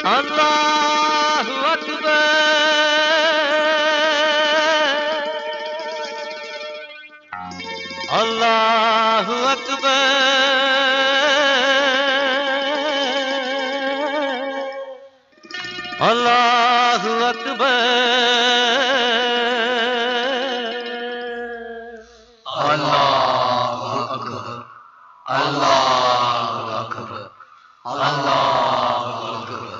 അല്ലാഹു അക്ബർ അല്ലാഹു അക്ബർ അല്ലാഹു അക്ബർ അല്ലാഹു അക്ബർ അല്ലാഹു അക്ബർ അല്ലാഹു അക്ബർ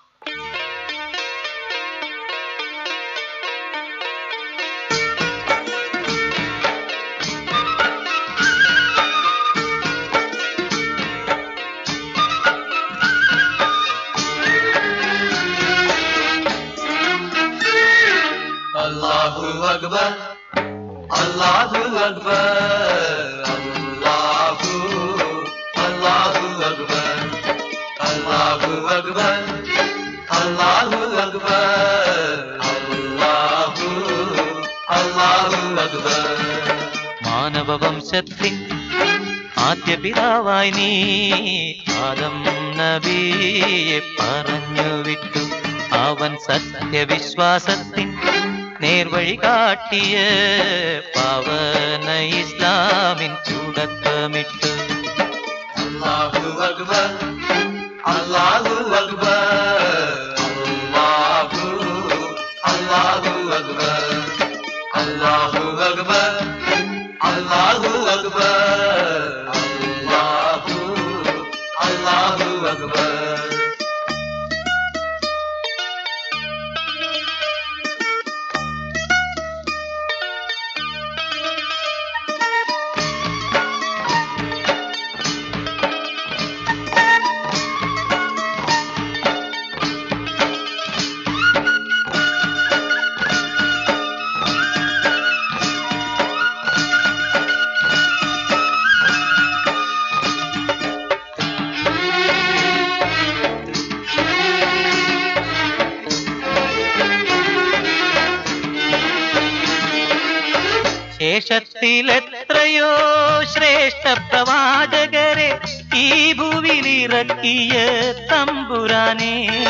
അല്ലാഹു അക്ബർ അല്ലാഹു അക്ബർ അല്ലാഹു അല്ലാഹു അക്ബർ അല്ലാഹു അക്ബർ അല്ലാഹു അക്ബർ അല്ലാഹു അല്ലാഹു അക്ബർ മാനവവംശത്തിൻ ആദ്യ പിതാവായി നീ ആദം നബിയെ പറഞ്ഞു വിട്ടു അവൻ സത്യവിശ്വാസത്തിൻ നേർവഴി കാട്ടിയ പവന ഇസ്ലാമിൻ തുടക്കമിട്ടു അല്ലാഹു അക്ബർ അല്ലാഹു അക്ബർ അല്ലാഹു അല്ലാഹു അക്ബർ അല്ലാഹു അക്ബർ അല്ലാഹു അക്ബർ അല്ലാഹു അല്ലാഹു അക്ബർ ശേഷത്തിലെത്രയോ ശ്രേഷ്ഠ പ്രവാചകരെ ഈ ഭൂവിലിറക്കിയ തമ്പുരാനെ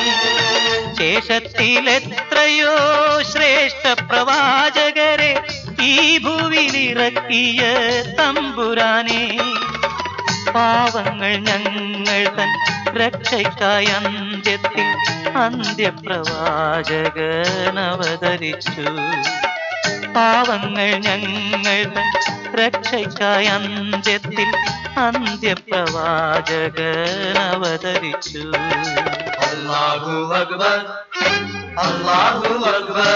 ശേഷത്തിലെത്രയോ ശ്രേഷ്ഠ പ്രവാചകരെ ഈ ഭൂവിലിറക്കിയ തമ്പുരാനെ പാവങ്ങൾ ഞങ്ങൾ തൻ രക്ഷയ്ക്കായി അന്ത്യത്തിൽ അന്ത്യപ്രവാചകൻ അവതരിച്ചു പാവങ്ങൾ ഞങ്ങൾ തൻ രക്ഷയ്ക്കായി അന്ത്യത്തിൽ അന്ത്യപ്രവാചകൻ അവതരിച്ചു അല്ലാഹു അക്ബർ അല്ലാഹു അക്ബർ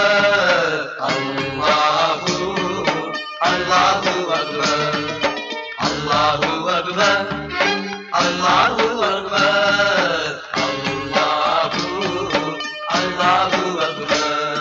അല്ലാഹു അല്ലാഹു അക്ബർ അല്ലാഹു അക്ബർ അല്ലാഹു അക്ബർ അല്ലാഹു അല്ലാഹു അക്ബർ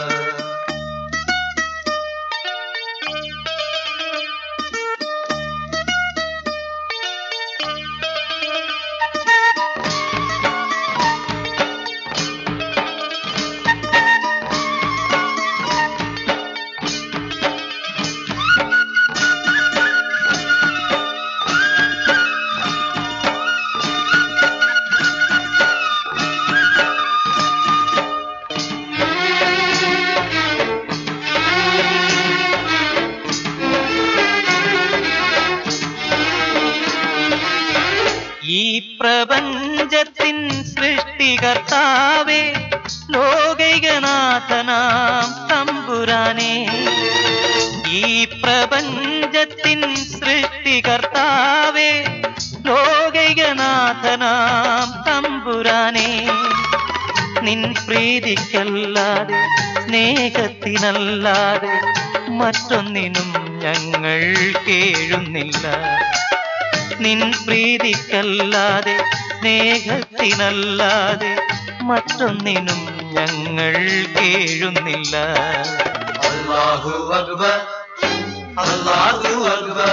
ഈ പ്രപഞ്ചത്തിൻ സൃഷ്ടികർത്താവേ ലോകൈകനാഥനാം തമ്പുരാനെ ഈ പ്രപഞ്ചത്തിൻ സൃഷ്ടികർത്താവേ ലോകൈകനാഥനാം തമ്പുരാനെ നിൻ പ്രീതിക്കല്ലാതെ സ്നേഹത്തിനല്ലാതെ മറ്റൊന്നിനും ഞങ്ങൾ കേഴുന്നില്ല നിൻ പ്രീതിക്കല്ലാതെ സ്നേഹത്തിനല്ലാതെ മറ്റൊന്നിനും ഞങ്ങൾ കേഴുന്നില്ല അല്ലാഹു അക്ബർ അല്ലാഹു അക്ബർ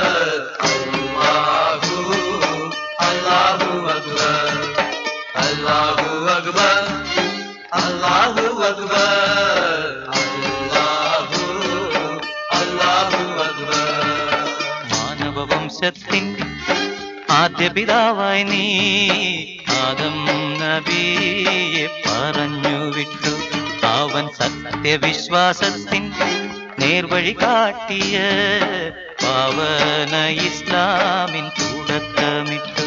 അല്ലാഹു അല്ലാഹു അക്ബർ അല്ലാഹു അക്ബർ അല്ലാഹു അക്ബർ അല്ലാഹു അല്ലാഹു അക്ബർ മാനവവംശത്തിൻ ആദ്യ പിതാവായി നീ ആദം നബിയെ പറഞ്ഞു വിട്ടു അവൻ സത്യവിശ്വാസത്തിൻ നേർവഴി കാട്ടിയ പാവന ഇസ്ലാമിൻ തുടക്കമിട്ടു